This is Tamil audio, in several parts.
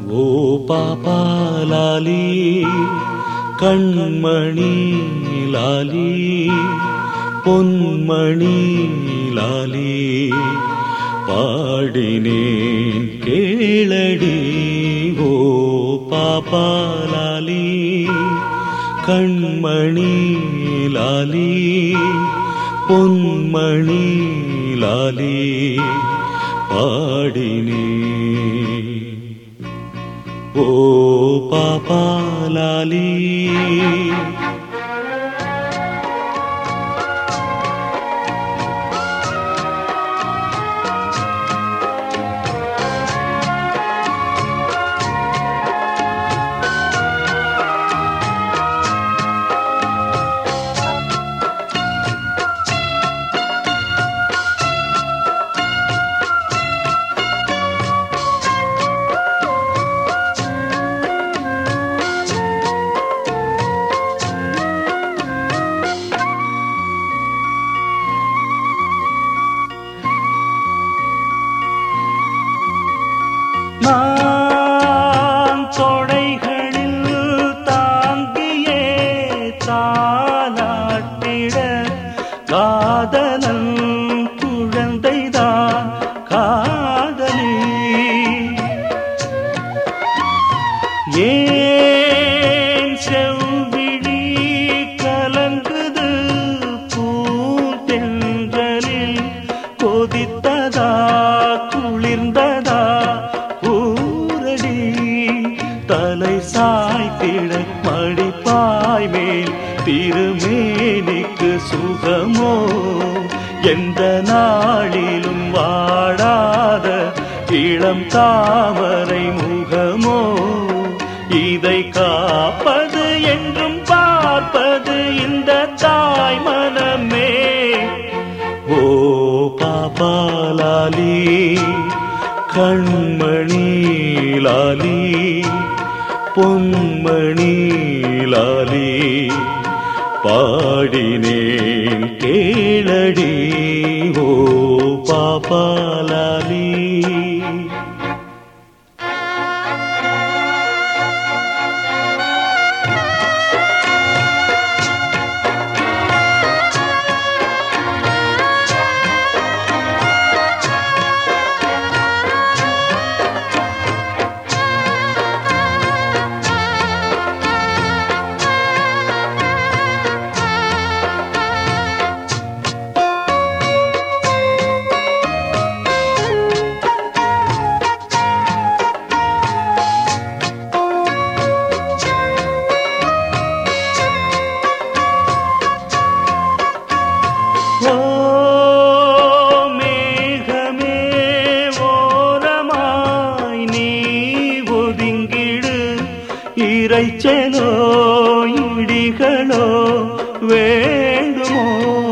ஓ பாப்பாலாலி கண்மணி லாலி பொன்மணி லாலி பாடினேன் கேளடி ஓ பாப்பாலாலி கண்மணி லாலி பொன்மணி லாலி பாடினே ஓ பாப்பாலாலி நான் தொடைகளில் தாங்கியே தாலாட்டிட காதலன் குழந்தைதான் காதலி ஏன் செவ்விழி கலங்குது பூந்தென்றலில் கொதித்ததா குளிர்ந்ததா ஊரடி தலை சாய்த்திட மடிப்பாய் மேல் திருமேனிக்கு சுகமோ எந்த நாளிலும் வாடாத இளம் தாமரை முகமோ இதை காப்பது என்றும் பார்ப்பது இந்த தாய் மனமே ஓ பாப்பாலாலி கண்மணி லாலி பொன்மணி லாலி பாடினேன் கேளடி ஓ பாப்பாலாலி ஓ மேகமே ஓரமாய் நீ ஒதுங்கிடு இறைச்சலோ இடிகளோ வேண்டுமோ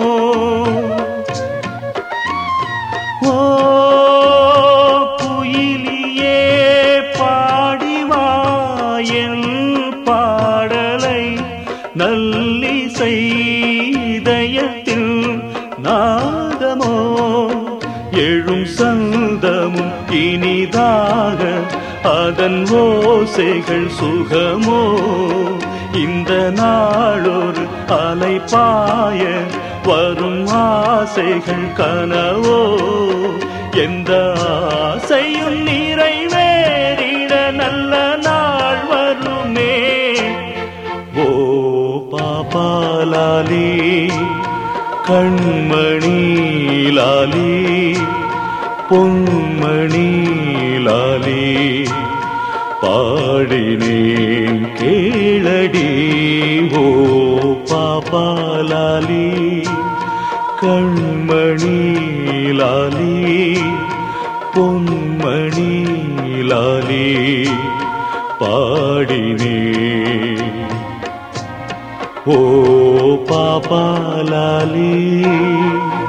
ஓ குயிலியே பாடிவாயன் பாடலை நல்லிசை இதயத்தில் நாதமோ எழும் சந்தமும் இனிதாக அதன் ஓசைகள் சுகமோ இந்த நாளொரு அலைப்பாய வரும் ஆசைகள் கனவோ எந்த ஆசையும் நிறைவேறிட நல்ல நாள் வருமே ஓ பாப்பாலாலி கண்மணி லாலி பொன்மணி லாலி பாடினேன் கேளடி ஓ பாப்பாலாலி கண்மணி லாலி பொன்மணி லாலி பாடினேன் ஓ பாப்பாலாலி